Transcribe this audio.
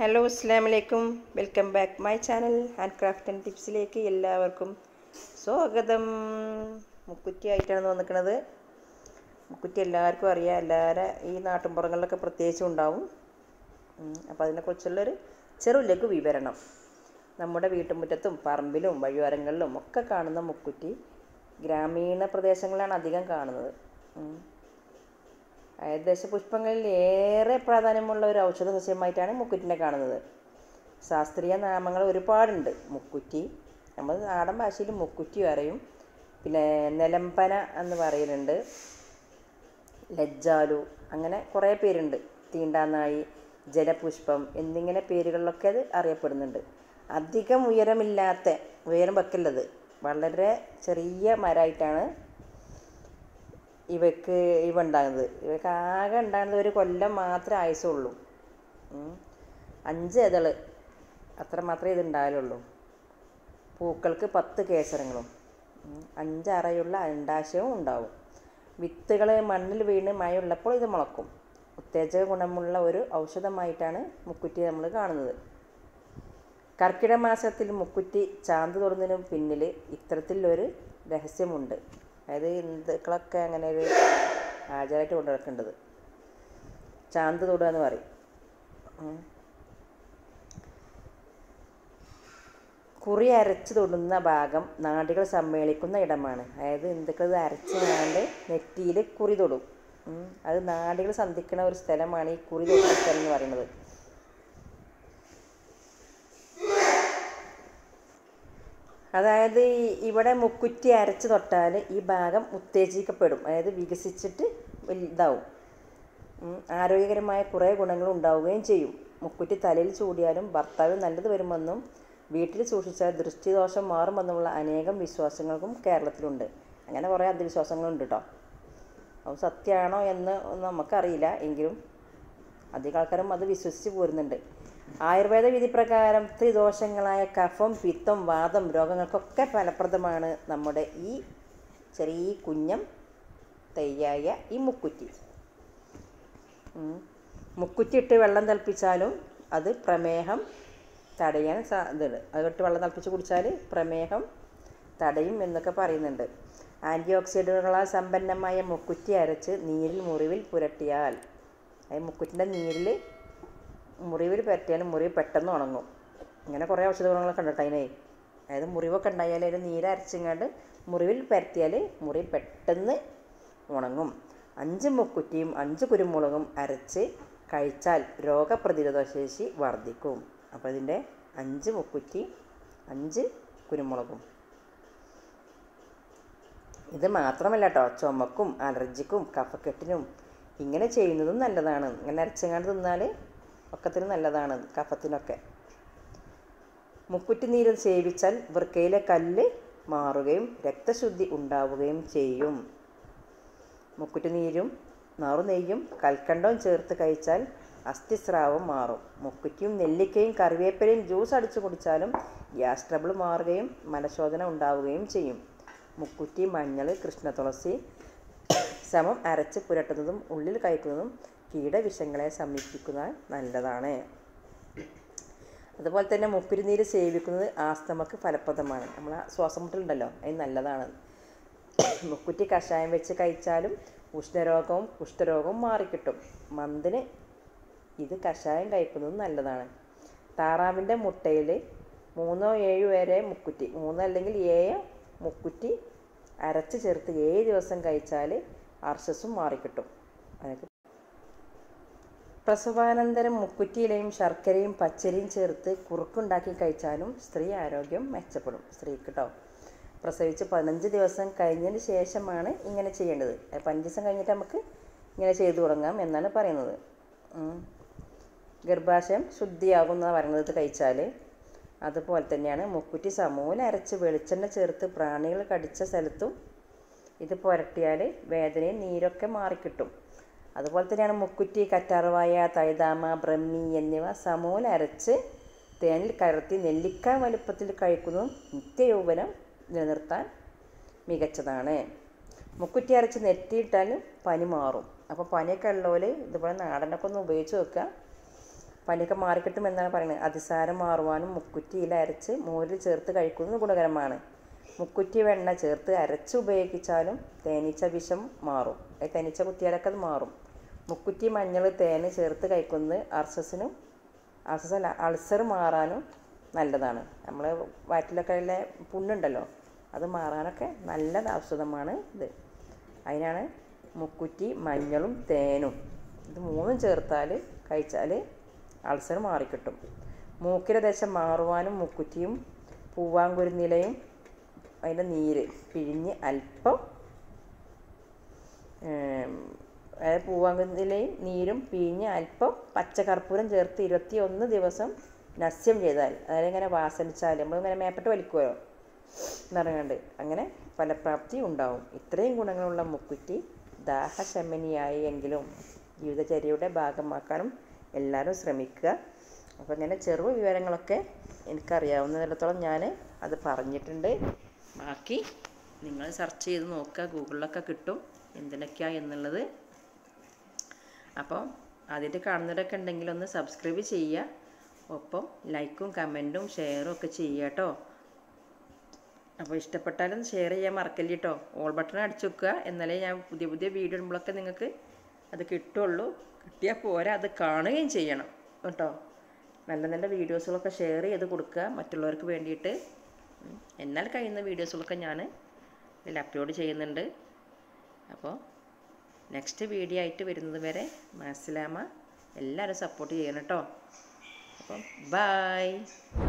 Hello അസ്സാം വലൈക്കും welcome back my channel hand craft and ടിപ്സിലേക്ക് എല്ലാവർക്കും സ്വാഗതം മുക്കുറ്റി ആയിട്ടാണ് വന്നിരിക്കുന്നത് മുക്കുറ്റി എല്ലാവർക്കും അറിയാം എല്ലാവരും ഈ നാട്ടിൻപുറങ്ങളിലൊക്കെ പ്രത്യേകിച്ചും ഉണ്ടാവും അപ്പോൾ അതിനെക്കുറിച്ചുള്ളൊരു ചെറു ലഘു വിവരണം നമ്മുടെ വീട്ടുമുറ്റത്തും പറമ്പിലും വഴിയോരങ്ങളിലും ഒക്കെ കാണുന്ന മുക്കുറ്റി ഗ്രാമീണ പ്രദേശങ്ങളിലാണ് അധികം കാണുന്നത് ഉം. ഏകദേശ പുഷ്പങ്ങളിൽ ഏറെ പ്രാധാന്യമുള്ള ഒരു ഔഷധ സസ്യമായിട്ടാണ് മുക്കുറ്റിനെ കാണുന്നത് ശാസ്ത്രീയ നാമങ്ങൾ ഒരുപാടുണ്ട് മുക്കുറ്റി നമ്മൾ നാടൻ ഭാഷയിൽ മുക്കുറ്റി പറയും പിന്നെ നിലമ്പന എന്ന് പറയലുണ്ട് ലജ്ജാലു അങ്ങനെ കുറേ പേരുണ്ട് തീണ്ടാനായി ജലപുഷ്പം എന്നിങ്ങനെ പേരുകളിലൊക്കെ അത് അറിയപ്പെടുന്നുണ്ട് അധികം ഉയരമില്ലാത്ത ഉയരം വെക്കല്ലത് വളരെ ചെറിയ മരമായിട്ടാണ് ഇവക്ക് ഇവ ഉണ്ടാകുന്നത് ഇവക്ക് ആകെ ഉണ്ടാകുന്നത് ഒരു കൊല്ലം മാത്രമേ ആയുസുള്ളൂ ഉം. അഞ്ച് ഇതള് അത്ര മാത്രമേ ഇത് ഉണ്ടാകലുള്ളൂ പൂക്കൾക്ക് പത്ത് കേസരങ്ങളും ഉം. അഞ്ച് അറയുള്ള അണ്ടാശയവും ഉണ്ടാവും വിത്തുകൾ മണ്ണിൽ വീണ് മഴയുള്ളപ്പോൾ ഇത് മുളക്കും ഉത്തേജക ഗുണമുള്ള ഒരു ഔഷധമായിട്ടാണ് മുക്കുറ്റി നമ്മൾ കാണുന്നത് കർക്കിടക മാസത്തിൽ മുക്കുറ്റി ചാന്ത് തൊടുന്നതിന് പിന്നിൽ ഇത്തരത്തിലൊരു രഹസ്യമുണ്ട് അതായത് ഹിന്ദുക്കളൊക്കെ അങ്ങനെ ഒരു ആചാരമായിട്ട് കൊണ്ടു നടക്കേണ്ടത് ചാന്ത് തൊടുക എന്ന് പറയും ഉം. കുറി അരച്ച് തൊടുന്ന ഭാഗം നാടികൾ സമ്മേളിക്കുന്ന ഇടമാണ് അതായത് ഹിന്ദുക്കൾ ഇത് അരച്ച് കണ്ട് നെറ്റിയിൽ കുറി തൊടും ഉം. അത് നാടികൾ സന്ധിക്കുന്ന ഒരു സ്ഥലമാണ് ഈ കുറി തൊടുന്ന സ്ഥലം എന്ന് പറയുന്നത് അതായത് ഈ ഇവിടെ മുക്കുറ്റി അരച്ച് തൊട്ടാൽ ഈ ഭാഗം ഉത്തേജിക്കപ്പെടും അതായത് വികസിച്ചിട്ട് വലുതാവും ഉം. ആരോഗ്യകരമായ കുറേ ഗുണങ്ങൾ ഉണ്ടാവുകയും ചെയ്യും മുക്കുറ്റി തലയിൽ ചൂടിയാലും ഭർത്താവ് നല്ലത് വരുമെന്നും വീട്ടിൽ സൂക്ഷിച്ചാൽ ദൃഷ്ടിദോഷം മാറുമെന്നുമുള്ള അനേകം വിശ്വാസങ്ങൾക്കും കേരളത്തിലുണ്ട് അങ്ങനെ കുറേ അന്ധവിശ്വാസങ്ങളുണ്ട് കേട്ടോ അത് സത്യമാണോ എന്ന് ഒന്നും നമുക്കറിയില്ല എങ്കിലും അധികം ആൾക്കാരും അത് വിശ്വസിച്ച് പോരുന്നുണ്ട് ആയുർവേദ വിധി പ്രകാരം ത്രിദോഷങ്ങളായ കഫം പിത്തം വാദം രോഗങ്ങൾക്കൊക്കെ ഫലപ്രദമാണ് നമ്മുടെ ഈ ചെറിയ കുഞ്ഞം തൈയായ ഈ മുക്കുറ്റി ഉം. മുക്കുറ്റി ഇട്ട് വെള്ളം തിളപ്പിച്ചാലും അത് പ്രമേഹം തടയാൻ സാ ഇതുണ്ട് അതിട്ട് വെള്ളം തിളപ്പിച്ച് കുടിച്ചാൽ പ്രമേഹം തടയും എന്നൊക്കെ പറയുന്നുണ്ട് ആൻറ്റി ഓക്സിഡൻറ്റുകളാൽ സമ്പന്നമായ മുക്കുറ്റി അരച്ച് നീരിൽ മുറിവിൽ പുരട്ടിയാൽ അതായത് മുക്കുറ്റിൻ്റെ നീരിൽ മുറിവിൽ പരട്ടിയാൽ മുറിവ് പെട്ടെന്ന് ഉണങ്ങും ഇങ്ങനെ കുറേ ഔഷധ ഗുണങ്ങളൊക്കെ ഉണ്ട് കേട്ടോ അതിനെ അതായത് മുറിവൊക്കെ ഉണ്ടായാൽ അതിന് നീര് അരച്ചിങ്ങാണ്ട് മുറിവിൽ പരത്തിയാൽ മുറി പെട്ടെന്ന് ഉണങ്ങും അഞ്ച് മുക്കുറ്റിയും അഞ്ച് കുരുമുളകും അരച്ച് കഴിച്ചാൽ രോഗപ്രതിരോധ ശേഷി വർദ്ധിക്കും അപ്പോൾ ഇതിൻ്റെ അഞ്ച് മുക്കുറ്റി അഞ്ച് കുരുമുളകും ഇത് മാത്രമല്ല കേട്ടോ ചുമക്കും അലർജിക്കും കഫക്കെട്ടിനും ഇങ്ങനെ ചെയ്യുന്നതും നല്ലതാണ് ഇങ്ങനെ അരച്ചങ്ങാണ്ട് തിന്നാൽ ഒക്കത്തിന് നല്ലതാണ് കഫത്തിനൊക്കെ മുക്കുറ്റി നീര് സേവിച്ചാൽ വൃക്കയിലെ കല്ല് മാറുകയും രക്തശുദ്ധി ഉണ്ടാവുകയും ചെയ്യും മുക്കുറ്റി നീരും നാറുനെയ്യും കൽക്കണ്ടവും ചേർത്ത് കഴിച്ചാൽ അസ്ഥിസ്രാവം മാറും മുക്കുറ്റിയും നെല്ലിക്കയും കറിവേപ്പിലയും ജ്യൂസ് അടിച്ചു കുടിച്ചാലും ഗ്യാസ് ട്രബിൾ മാറുകയും മലശോധന ഉണ്ടാവുകയും ചെയ്യും മുക്കുറ്റി മഞ്ഞൾ കൃഷ്ണതുളസി സമം അരച്ച് പുരട്ടുന്നതും ഉള്ളിൽ കഴിക്കുന്നതും കീടവിഷങ്ങളെ സമീപിക്കുന്നത് നല്ലതാണ് അതുപോലെ തന്നെ മുക്കുരുനീര് സേവിക്കുന്നത് ആസ്തമക്ക് ഫലപ്രദമാണ് നമ്മൾ ശ്വാസം മുട്ടലുണ്ടല്ലോ അത് നല്ലതാണ് മുക്കുറ്റി കഷായം വെച്ച് കഴിച്ചാലും ഉഷ്ണരോഗവും കുഷ്ഠരോഗവും മാറിക്കിട്ടും മന്തിന് ഇത് കഷായം കഴിക്കുന്നത് നല്ലതാണ് താറാവിൻ്റെ മുട്ടയിൽ മൂന്നോ ഏഴോ വരെ മുക്കുറ്റി മൂന്നോ അല്ലെങ്കിൽ ഏഴോ മുക്കുറ്റി അരച്ച് ചേർത്ത് ഏഴ് ദിവസം കഴിച്ചാൽ അർശസും മാറിക്കിട്ടും അതിനൊക്കെ പ്രസവാനന്തരം മുക്കുറ്റിയിലയും ശർക്കരയും പച്ചരിയും ചേർത്ത് കുറുക്കുണ്ടാക്കി കഴിച്ചാലും സ്ത്രീ ആരോഗ്യം മെച്ചപ്പെടും സ്ത്രീക്ക് കേട്ടോ പ്രസവിച്ച് പതിനഞ്ച് ദിവസം കഴിഞ്ഞതിന് ശേഷമാണ് ഇങ്ങനെ ചെയ്യേണ്ടത് പതിനഞ്ച് ദിവസം കഴിഞ്ഞിട്ട് നമുക്ക് ഇങ്ങനെ ചെയ്തു തുടങ്ങാം എന്നാണ് പറയുന്നത് ഉം. ഗർഭാശയം ശുദ്ധിയാകും എന്നാണ് പറയുന്നത് ഇത് കഴിച്ചാൽ അതുപോലെ തന്നെയാണ് മുക്കുറ്റി സമൂല അരച്ച് വെളിച്ചെണ്ണ ചേർത്ത് പ്രാണികൾ കടിച്ച സ്ഥലത്തും ഇത് പുരട്ടിയാൽ വേദനയും നീരൊക്കെ മാറിക്കിട്ടും അതുപോലെ തന്നെയാണ് മുക്കുറ്റി കറ്റാർവായ തൈതാമ ബ്രഹ്മി എന്നിവ സമൂല അരച്ച് തേനിൽ കലർത്തി നെല്ലിക്ക വലുപ്പത്തിൽ കഴിക്കുന്നതും നിത്യയൗവനം നിലനിർത്താൻ മികച്ചതാണ് മുക്കുറ്റി അരച്ച് നെറ്റിയിട്ടാൽ പനി മാറും അപ്പോൾ പനിയൊക്കെ ഉള്ളവർ ഇതുപോലെ നാടനൊക്കെ ഒന്ന് ഉപയോഗിച്ച് വെക്കുക പനിയൊക്കെ മാറിക്കിട്ടും എന്നാണ് പറയുന്നത് അതിസാരം മാറുവാനും മുക്കുറ്റിയിൽ അരച്ച് മോരിൽ ചേർത്ത് കഴിക്കുന്നത് ഗുണകരമാണ് മുക്കുറ്റി വെണ്ണ ചേർത്ത് അരച്ച് ഉപയോഗിച്ചാലും തേനീച്ച വിഷം മാറും ഈ തേനീച്ച കുത്തിയാലൊക്കെ അത് മാറും മുക്കുറ്റി മഞ്ഞൾ തേന് ചേർത്ത് കഴിക്കുന്നത് അർസസിനും അർസസ് അല്ല അൾസർ മാറാനും നല്ലതാണ് നമ്മൾ വയറ്റിലൊക്കെ ഉള്ള പുണ്ണുണ്ടല്ലോ അത് മാറാനൊക്കെ നല്ല ഔഷധമാണ് ഇത് അതിനാണ് മുക്കുറ്റി മഞ്ഞളും തേനും ഇത് മൂന്നും ചേർത്താൽ കഴിച്ചാൽ അൾസർ മാറിക്കിട്ടും മൂക്കിലെ ദശ മാറുവാനും മുക്കുറ്റിയും പൂവാങ്കുരുന്നിലയും അതിൻ്റെ നീര് പിഴിഞ്ഞ് അല്പം ഏം, അതായത് പൂവാങ്കുരുന്നിലയും നീരും പിഴിഞ്ഞ് അല്പം പച്ചകർപ്പൂരം ചേർത്ത് ഇരുപത്തി ഒന്ന് ദിവസം നസ്യം ചെയ്താൽ അതായത് ഇങ്ങനെ വാസനിച്ചാൽ നമ്മളിങ്ങനെ മേപ്പെട്ട് വലിക്കുമല്ലോ എന്നറിയാണ്ട് അങ്ങനെ ഫലപ്രാപ്തി ഉണ്ടാവും ഇത്രയും ഗുണങ്ങളുള്ള മുക്കുറ്റി ദാഹശമനിയായി എങ്കിലും ജീവിതചര്യയുടെ ഭാഗമാക്കാനും എല്ലാവരും ശ്രമിക്കുക അപ്പോൾ ഇങ്ങനെ ചെറു വിവരങ്ങളൊക്കെ എനിക്കറിയാവുന്നിടത്തോളം ഞാൻ അത് പറഞ്ഞിട്ടുണ്ട് ബാക്കി നിങ്ങൾ സെർച്ച് ചെയ്ത് നോക്കുക ഗൂഗിളിലൊക്കെ കിട്ടും എന്തിനൊക്കെയാണ് എന്നുള്ളത് അപ്പോൾ ആദ്യമായിട്ട് കാണുന്നവരൊക്കെ ഉണ്ടെങ്കിൽ ഒന്ന് സബ്സ്ക്രൈബ് ചെയ്യുക ഒപ്പം ലൈക്കും കമൻറ്റും ഷെയറും ഒക്കെ ചെയ്യുക കേട്ടോ അപ്പോൾ ഇഷ്ടപ്പെട്ടാലും ഷെയർ ചെയ്യാൻ മറക്കല്ല കേട്ടോ ഓൾ ബട്ടൺ അടിച്ചു വെക്കുക എന്നാലേ ഞാൻ പുതിയ പുതിയ വീഡിയോ ഇടുമ്പോഴൊക്കെ നിങ്ങൾക്ക് അത് കിട്ടുള്ളൂ കിട്ടിയാൽ പോരാ അത് കാണുകയും ചെയ്യണം കേട്ടോ നല്ല നല്ല വീഡിയോസുകളൊക്കെ ഷെയർ ചെയ്ത് കൊടുക്കുക മറ്റുള്ളവർക്ക് വേണ്ടിയിട്ട് ഉം. എന്നാൽ കഴിയുന്ന വീഡിയോസുകളൊക്കെ ഞാൻ ഇതിൽ അപ്ലോഡ് ചെയ്യുന്നുണ്ട് അപ്പോൾ നെക്സ്റ്റ് വീഡിയോ ആയിട്ട് വരുന്നത് വരെ മാസലാമ എല്ലാവരും സപ്പോർട്ട് ചെയ്യണം കേട്ടോ അപ്പം ബായ്